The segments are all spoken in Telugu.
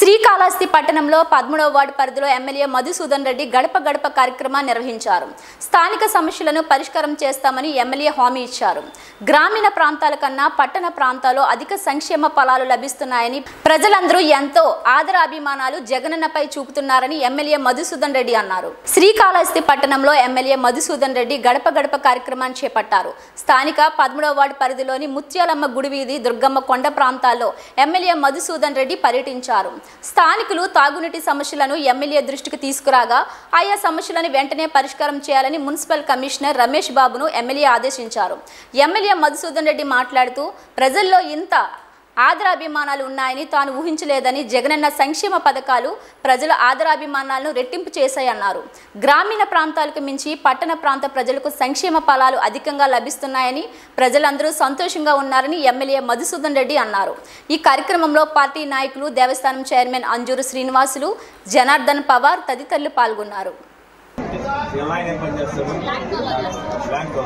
శ్రీకాళహస్తి పట్టణంలో పదమూడవ వార్డు పరిధిలో ఎమ్మెల్యే మధుసూదన్ రెడ్డి గడప గడప కార్యక్రమాన్ని నిర్వహించారు స్థానిక సమస్యలను పరిష్కారం చేస్తామని ఎమ్మెల్యే హామీ ఇచ్చారు గ్రామీణ ప్రాంతాల కన్నా పట్టణ ప్రాంతాల్లో అధిక సంక్షేమ ఫలాలు లభిస్తున్నాయని ప్రజలందరూ ఎంతో ఆదరాభిమానాలు జగనన్నపై చూపుతున్నారని ఎమ్మెల్యే మధుసూదన్ రెడ్డి అన్నారు శ్రీకాళహస్తి పట్టణంలో ఎమ్మెల్యే మధుసూదన్ రెడ్డి గడప గడప కార్యక్రమాన్ని చేపట్టారు స్థానిక పదమూడవ వార్డు పరిధిలోని ముత్యాలమ్మ గుడి వీధి దుర్గమ్మ కొండ ప్రాంతాల్లో ఎమ్మెల్యే మధుసూదన్ రెడ్డి పర్యటించారు స్థానికులు తాగునీటి సమస్యలను ఎమ్మెల్యే దృష్టికి తీసుకురాగా ఆయా సమస్యలను వెంటనే పరిష్కారం చేయాలని మున్సిపల్ కమిషనర్ రమేష్ బాబును ఎమ్మెల్యే ఆదేశించారు ఎమ్మెల్యే మధుసూదన్ రెడ్డి మాట్లాడుతూ ప్రజల్లో ఇంత ఆదరాభిమానాలు ఉన్నాయని తాను ఊహించలేదని జగనన్న సంక్షేమ పథకాలు ప్రజల ఆదరాభిమానాలను రెట్టింపు చేశాయన్నారు గ్రామీణ ప్రాంతాలకు మించి పట్టణ ప్రాంత ప్రజలకు సంక్షేమ ఫలాలు అధికంగా లభిస్తున్నాయని ప్రజలందరూ సంతోషంగా ఉన్నారని ఎమ్మెల్యే మధుసూదన్ రెడ్డి అన్నారు ఈ కార్యక్రమంలో పార్టీ నాయకులు దేవస్థానం చైర్మన్ అంజూరు శ్రీనివాసులు జనార్దన్ పవార్ తదితరులు పాల్గొన్నారు ఎలా ఏర్పాటు చేస్తారు బ్యాంక్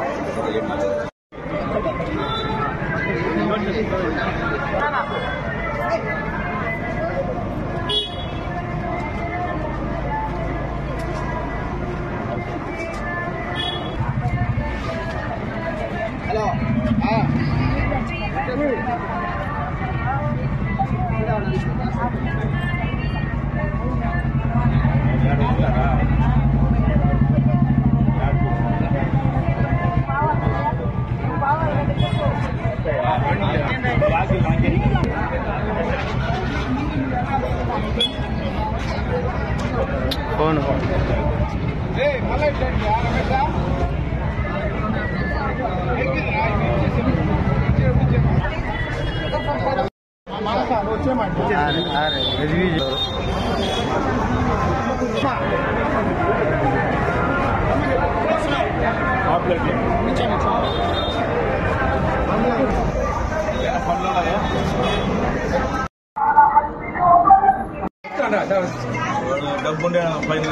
డబ్బు ఉండే పైన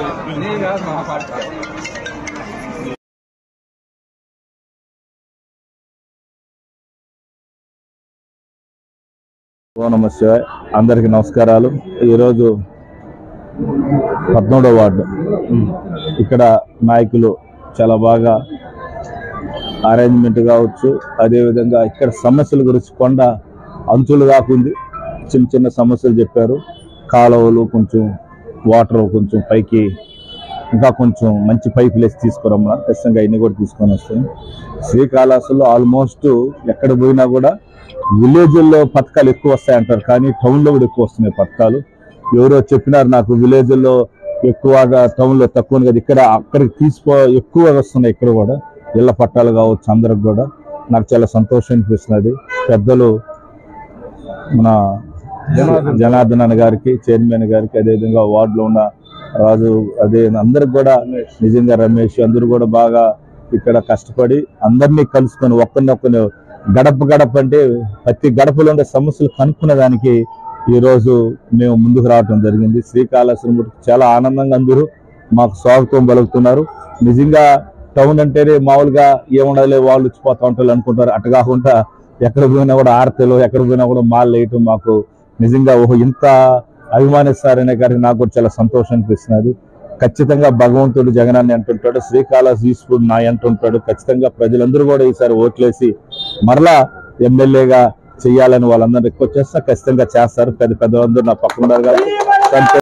ఓ నమ శివాయ్ అందరికి నమస్కారాలు ఈరోజు పద్మూడవ వార్డు ఇక్కడ నాయకులు చాలా బాగా అరేంజ్మెంట్ కావచ్చు అదేవిధంగా ఇక్కడ సమస్యల గురించి కొండ అంచులు కాకుంది చిన్న చిన్న సమస్యలు చెప్పారు కాలువలు కొంచెం వాటర్ కొంచెం పైకి ఇంకా కొంచెం మంచి పైపులు వేసి తీసుకురమ్మన్నారు ఖచ్చితంగా ఇన్ని కూడా తీసుకొని వస్తాయి శ్రీకాళహస్తిలో ఆల్మోస్ట్ ఎక్కడ పోయినా కూడా విలేజ్ల్లో పథకాలు ఎక్కువ వస్తాయంటారు కానీ టౌన్లో కూడా ఎక్కువ వస్తున్నాయి పథకాలు ఎవరో చెప్పినారు నాకు విలేజ్ల్లో ఎక్కువగా టౌన్లో తక్కువ ఉంది కదా ఇక్కడ అక్కడికి తీసుకో ఎక్కువగా వస్తున్నాయి ఇక్కడ కూడా ఇళ్ల పట్టాలు కావచ్చు అందరికి కూడా నాకు చాలా సంతోషం అనిపిస్తున్నది పెద్దలు మన జనార్దన్ అన్న గారికి చైర్మన్ గారికి అదేవిధంగా వార్డులో ఉన్న రాజు అదే అందరికి కూడా నిజంగా రమేష్ అందరూ కూడా బాగా ఇక్కడ కష్టపడి అందరినీ కలుసుకొని ఒక్కరినొక్కరిని గడప గడప అంటే ప్రతి గడపలో ఉండే సమస్యలు కనుక్కునే దానికి ఈ రోజు మేము ముందుకు రావడం జరిగింది శ్రీకాళహస్తి మటుకు చాలా ఆనందంగా అందరూ మాకు స్వాగతం పలుకుతున్నారు నిజంగా టౌన్ అంటేనే మామూలుగా ఏముండలే వాళ్ళు వచ్చిపోతా ఉంటారు అనుకుంటారు అటు కాకుండా ఎక్కడ పోయినా కూడా ఆర్తలు ఎక్కడ పోయినా కూడా మాల్ వేయటం మాకు నిజంగా ఓహో ఇంత అభిమానిస్తారనే గారికి నాకు కూడా చాలా సంతోషం అనిపిస్తున్నది ఖచ్చితంగా భగవంతుడు జగనాన్ని అంటుంటాడు శ్రీకాళహస్తి ఈశ్వరుడు నా అంటుంటాడు ఖచ్చితంగా ప్రజలందరూ కూడా ఈసారి ఓట్లేసి మరలా ఎమ్మెల్యేగా చేయాలని వాళ్ళందరూ రిక్వెస్ట్ చేస్తా ఖచ్చితంగా చేస్తారు పెద్ద పెద్దలందరూ నా పక్కన ఉన్నారు కాబట్టి